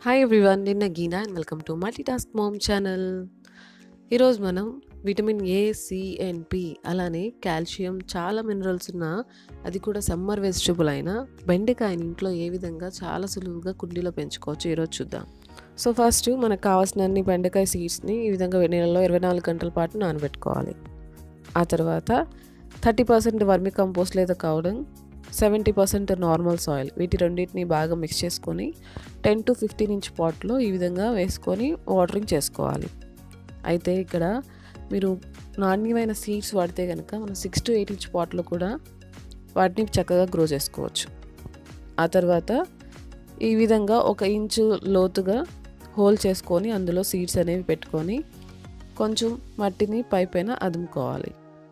hi everyone నిన్న Geena and welcome to multitask mom channel ఈరోజు మనం vitamin A C and P అలానే calcium చాలా మినరల్స్ ఉన్న అది కూడా సమ్మర్ వెజిటబుల్ అయిన బెండకాయని ఇంట్లో ఏ విధంగా చాలా సులువుగా కుండీలో పెంచుకోవచ్చు ఈరోజు చూద్దాం సో ఫస్ట్ మనకు కావాల్సిన అన్ని బెండకాయ సీడ్స్ని ఈ విధంగా నీళ్ళలో ఇరవై నాలుగు గంటల పాటు నానబెట్టుకోవాలి ఆ తర్వాత థర్టీ పర్సెంట్ వర్మి కంపోస్ట్ లేదా cow dung seventy percent normal soil వీటి రెండింటిని బాగా మిక్స్ చేసుకొని టెన్ టు ఫిఫ్టీన్ ఇంచ్ పాట్లో ఈ విధంగా వేసుకొని వాటరింగ్ చేసుకోవాలి అయితే ఇక్కడ మీరు నాణ్యమైన సీడ్స్ వాడితే కనుక మనం సిక్స్ టు ఎయిట్ ఇంచ్ పాట్లో కూడా వాటిని చక్కగా గ్రో చేసుకోవచ్చు ఆ తర్వాత ఈ విధంగా ఒక ఇంచు లోతుగా హోల్ చేసుకొని అందులో సీడ్స్ అనేవి పెట్టుకొని కొంచెం మట్టిని పై పైన అదుముకోవాలి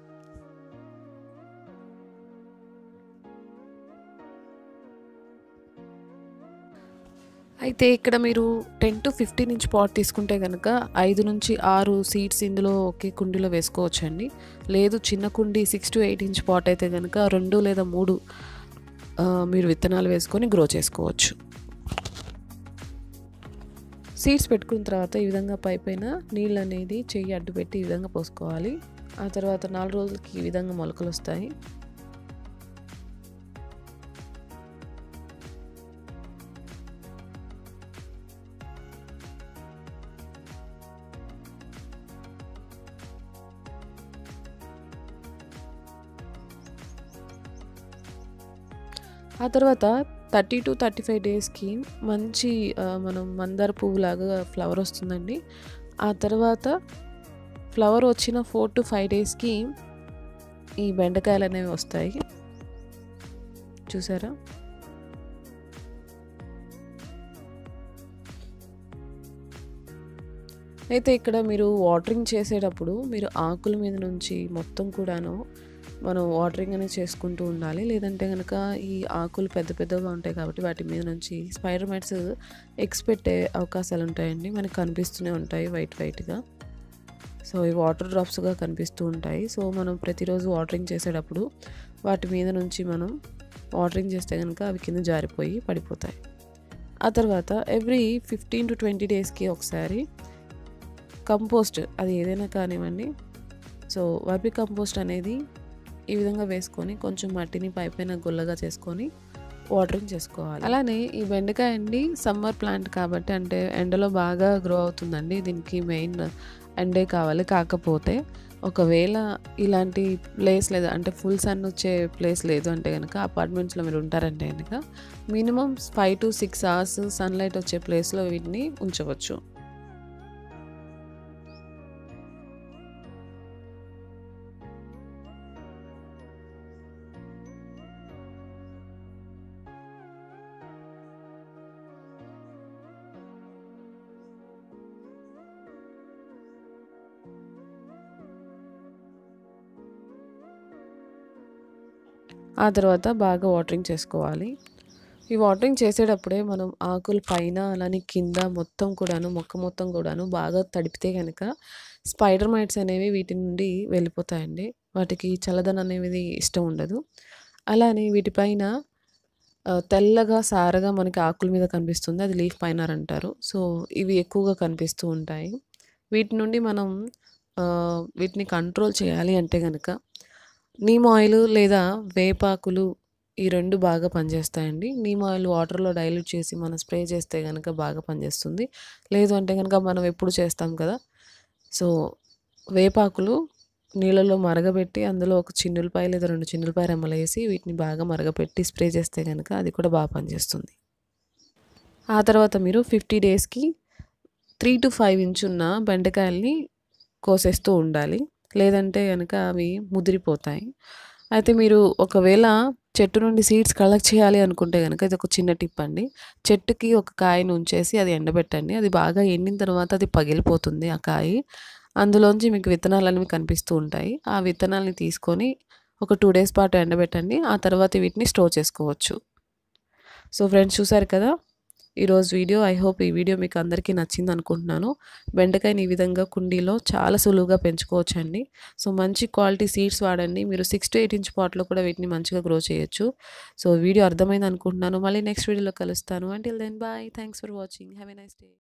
అయితే ఇక్కడ మీరు ten to fifteen inch pot తీసుకుంటే కనుక ఐదు నుంచి ఆరు సీడ్స్ ఇందులో ఒకే కుండీలో వేసుకోవచ్చండి లేదు చిన్న కుండీ six to eight inch pot అయితే కనుక రెండు లేదా మూడు మీరు విత్తనాలు వేసుకొని గ్రో చేసుకోవచ్చు సీడ్స్ పెట్టుకున్న తర్వాత ఈ విధంగా పై పైన నీళ్ళు అనేది చెయ్యి అడ్డు పెట్టి ఈ విధంగా పోసుకోవాలి ఆ తర్వాత నాలుగు రోజులకి ఈ విధంగా మొలకలు వస్తాయి ఆ తర్వాత థర్టీ టు థర్టీ ఫైవ్ డేస్కి మంచి మనం మందార పువ్వులాగా ఫ్లవర్ వస్తుందండి ఆ తర్వాత ఫ్లవర్ వచ్చిన ఫోర్ టు ఫైవ్ డేస్కి ఈ బెండకాయలు అనేవి వస్తాయి చూసారా అయితే ఇక్కడ మీరు వాటరింగ్ చేసేటప్పుడు మీరు ఆకుల మీద నుంచి మొత్తం కూడాను మనం వాటరింగ్ అనేది చేసుకుంటూ ఉండాలి లేదంటే కనుక ఈ ఆకులు పెద్ద పెద్దగా ఉంటాయి కాబట్టి వాటి మీద నుంచి స్పైడర్ మైట్స్ ఎగ్స్ పెట్టే అవకాశాలు ఉంటాయండి మనకు కనిపిస్తూనే ఉంటాయి వైట్ వైట్గా సో ఈ వాటర్ డ్రాప్స్గా కనిపిస్తూ ఉంటాయి సో మనం ప్రతిరోజు వాటరింగ్ చేసేటప్పుడు వాటి మీద నుంచి మనం వాటరింగ్ చేస్తే కనుక అవి కింద జారిపోయి పడిపోతాయి ఆ తర్వాత ఎవ్రీ ఫిఫ్టీన్ టు ట్వంటీ డేస్కి ఒకసారి కంపోస్ట్ అది ఏదైనా కానివ్వండి సో వర్మి కంపోస్ట్ అనేది ఈ విధంగా వేసుకొని కొంచెం మట్టిని పైపైన గుల్లగా చేసుకొని వాటరింగ్ చేసుకోవాలి అలానే ఈ బెండకాయ అండి సమ్మర్ ప్లాంట్ కాబట్టి అంటే ఎండలో బాగా గ్రో అవుతుందండి దీనికి మెయిన్ ఎండే కావాలి కాకపోతే ఒకవేళ ఇలాంటి ప్లేస్ లేదు అంటే ఫుల్ సన్ వచ్చే ప్లేస్ లేదు అంటే కనుక అపార్ట్మెంట్స్లో మీరు ఉంటారంటే కనుక minimum five to six hours sunlight వచ్చే ప్లేస్లో వీటిని ఉంచవచ్చు ఆ తర్వాత బాగా వాటరింగ్ చేసుకోవాలి ఈ వాటరింగ్ చేసేటప్పుడే మనం ఆకుల పైన అలానే కింద మొత్తం కూడాను మొక్క మొత్తం కూడాను బాగా తడిపితే కనుక స్పైడర్ మైట్స్ అనేవి వీటి నుండి వెళ్ళిపోతాయండి వాటికి చల్లదనం అనేది ఇష్టం ఉండదు అలానే వీటిపైన తెల్లగా సారగా మనకి ఆకుల మీద కనిపిస్తుంది అది లీఫ్ పైనర్ అంటారు సో ఇవి ఎక్కువగా కనిపిస్తూ ఉంటాయి వీటి నుండి మనం వీటిని కంట్రోల్ చేయాలి అంటే కనుక నీమ్ ఆయిల్ లేదా వేపాకులు ఈ రెండు బాగా పనిచేస్తాయండి నీమ్ ఆయిల్ వాటర్లో డైల్యూట్ చేసి మనం స్ప్రే చేస్తే కనుక బాగా పనిచేస్తుంది లేదు అంటే కనుక మనం ఎప్పుడు చేస్తాం కదా సో వేపాకులు నీళ్ళలో మరగబెట్టి అందులో ఒక చిన్నులపాయ లేదా రెండు చిన్నులపాయ రెమ్మలు వేసి వీటిని బాగా మరగపెట్టి స్ప్రే చేస్తే కనుక అది కూడా బాగా పనిచేస్తుంది ఆ తర్వాత మీరు ఫిఫ్టీ డేస్కి త్రీ టు ఫైవ్ ఇంచ్ ఉన్న బెండకాయల్ని కోసేస్తూ ఉండాలి లేదంటే కనుక అవి ముదిరిపోతాయి అయితే మీరు ఒకవేళ చెట్టు నుండి సీడ్స్ కలెక్ట్ చేయాలి అనుకుంటే కనుక ఇది ఒక చిన్న టిప్ అండి చెట్టుకి ఒక కాయను ఉంచేసి అది ఎండబెట్టండి అది బాగా ఎండిన తర్వాత అది పగిలిపోతుంది ఆ కాయ అందులోంచి మీకు విత్తనాలు అనేవి కనిపిస్తూ ఉంటాయి ఆ విత్తనాలని తీసుకొని ఒక టూ డేస్ పాటు ఎండబెట్టండి ఆ తర్వాత వీటిని స్టోర్ చేసుకోవచ్చు సో ఫ్రెండ్స్ చూసారు కదా ఈరోజు వీడియో ఐ హోప్ ఈ వీడియో మీకు అందరికీ నచ్చింది అనుకుంటున్నాను బెండకాయని ఈ విధంగా కుండీలో చాలా సులువుగా పెంచుకోవచ్చండి సో మంచి క్వాలిటీ సీడ్స్ వాడండి మీరు సిక్స్ టు ఎయిట్ ఇంచ్ పాట్లో కూడా వీటిని మంచిగా గ్రో చేయొచ్చు సో వీడియో అర్థమైంది అనుకుంటున్నాను మళ్ళీ నెక్స్ట్ వీడియోలో కలుస్తాను until then bye thanks for watching have a nice day